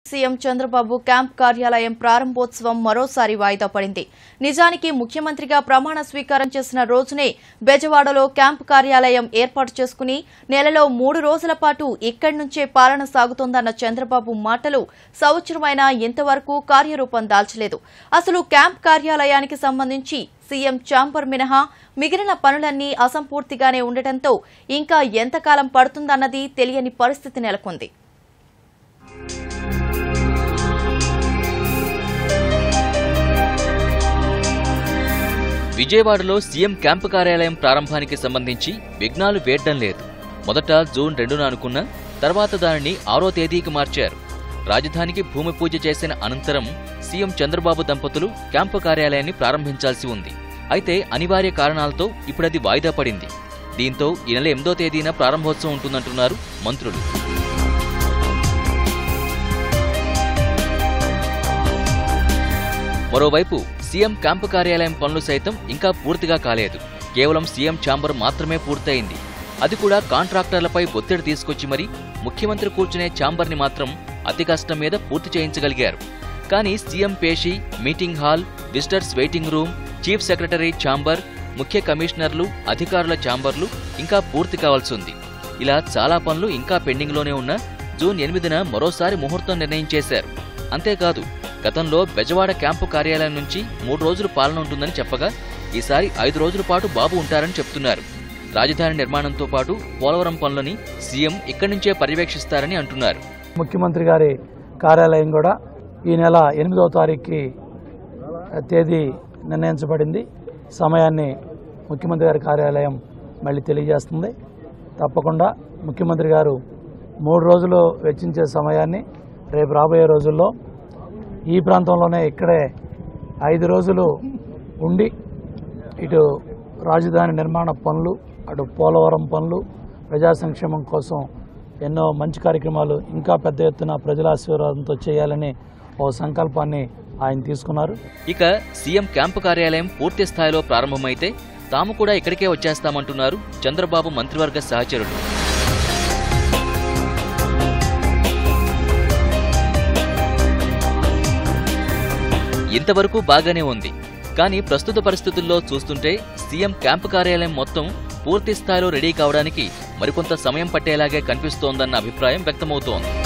CM Chandrababu camp కార్యాలయం ప్రారంభోత్సవం మరోసారి వాయిదా పడింది నిజానికి ముఖ్యమంత్రిగా ప్రమాణ స్వీకారం చేసిన రోజునే బెజవాడలో క్యాంప్ కార్యాలయం ఏర్పాటు చేసుకుని నెలలో మూడు రోజుల పాటు ఇక్కడి నుంచే పాలన సాగుతోందన్న చంద్రబాబు మాటలు సంవత్సరమైనా ఇంతవరకు కార్యరూపం దాల్చలేదు అసలు క్యాంప్ కార్యాలయానికి సంబంధించి సీఎం ఛాంబర్ మినహా మిగిలిన పనులన్నీ అసంపూర్తిగానే ఉండటంతో ఇంకా ఎంతకాలం పడుతుందన్నది తెలియని పరిస్థితి నెలకొంది విజయవాడలో సీఎం క్యాంపు కార్యాలయం ప్రారంభానికి సంబంధించి విఘ్నాలు వేయడం లేదు మొదట జూన్ రెండున అనుకున్న తర్వాత దానిని ఆరో తేదీకి మార్చారు రాజధానికి భూమి పూజ చేసిన అనంతరం సీఎం చంద్రబాబు దంపతులు క్యాంపు కార్యాలయాన్ని ప్రారంభించాల్సి ఉంది అయితే అనివార్య కారణాలతో ఇప్పుడది వాయిదా పడింది దీంతో ఈ నెల ఎనిమిదో తేదీన ప్రారంభోత్సవం ఉంటుందంటున్నారు మంత్రులు మరోవైపు సీఎం క్యాంపు కార్యాలయం పనులు సైతం ఇంకా పూర్తిగా కాలేదు కేవలం సీఎం ఛాంబర్ మాత్రమే పూర్తయింది అది కూడా కాంట్రాక్టర్లపై ఒత్తిడి తీసుకొచ్చి మరి ముఖ్యమంత్రి కూర్చునే ఛాంబర్ని మాత్రం అతి కష్టం మీద పూర్తి చేయించగలిగారు కానీ సీఎం పేషి meeting hall visitors waiting room chief secretary chamber ముఖ్య కమిషనర్లు అధికారుల ఛాంబర్లు ఇంకా పూర్తి కావాల్సి ఉంది ఇలా చాలా పనులు ఇంకా పెండింగ్లోనే ఉన్న జూన్ ఎనిమిదిన మరోసారి ముహూర్తం నిర్ణయించేశారు అంతేకాదు గతంలో బెజవాడ క్యాంపు కార్యాలయం నుంచి మూడు రోజులు పాలన ఉంటుందని చెప్పగా ఈసారి ఐదు రోజుల పాటు బాబు ఉంటారని చెప్తున్నారు రాజధాని నిర్మాణంతో పాటు పోలవరం పనులని సీఎం ఇక్కడి నుంచే పర్యవేక్షిస్తారని అంటున్నారు ముఖ్యమంత్రి గారి కార్యాలయం కూడా ఈ నెల ఎనిమిదవ తారీఖుకి తేదీ నిర్ణయించబడింది సమయాన్ని ముఖ్యమంత్రి గారి కార్యాలయం మళ్ళీ తెలియజేస్తుంది తప్పకుండా ముఖ్యమంత్రి గారు మూడు రోజులు వెచ్చించే సమయాన్ని రేపు రాబోయే రోజుల్లో ఈ ప్రాంతంలోనే ఇక్కడే ఐదు రోజులు ఉండి ఇటు రాజధాని నిర్మాణ పనులు అటు పోలవరం పనులు ప్రజా సంక్షేమం కోసం ఎన్నో మంచి కార్యక్రమాలు ఇంకా పెద్ద ఎత్తున ప్రజల ఆశీర్వాదంతో చేయాలని ఓ సంకల్పాన్ని ఆయన తీసుకున్నారు ఇక సీఎం క్యాంపు కార్యాలయం పూర్తి స్థాయిలో ప్రారంభమైతే తాము కూడా ఇక్కడికే వచ్చేస్తామంటున్నారు చంద్రబాబు మంత్రివర్గ సహచరులు ఇంతవరకు బాగానే ఉంది కానీ ప్రస్తుత పరిస్థితుల్లో చూస్తుంటే సీఎం క్యాంపు కార్యాలయం మొత్తం పూర్తి స్థాయిలో రెడీ కావడానికి మరికొంత సమయం పట్టేలాగే కనిపిస్తోందన్న అభిప్రాయం వ్యక్తమవుతోంది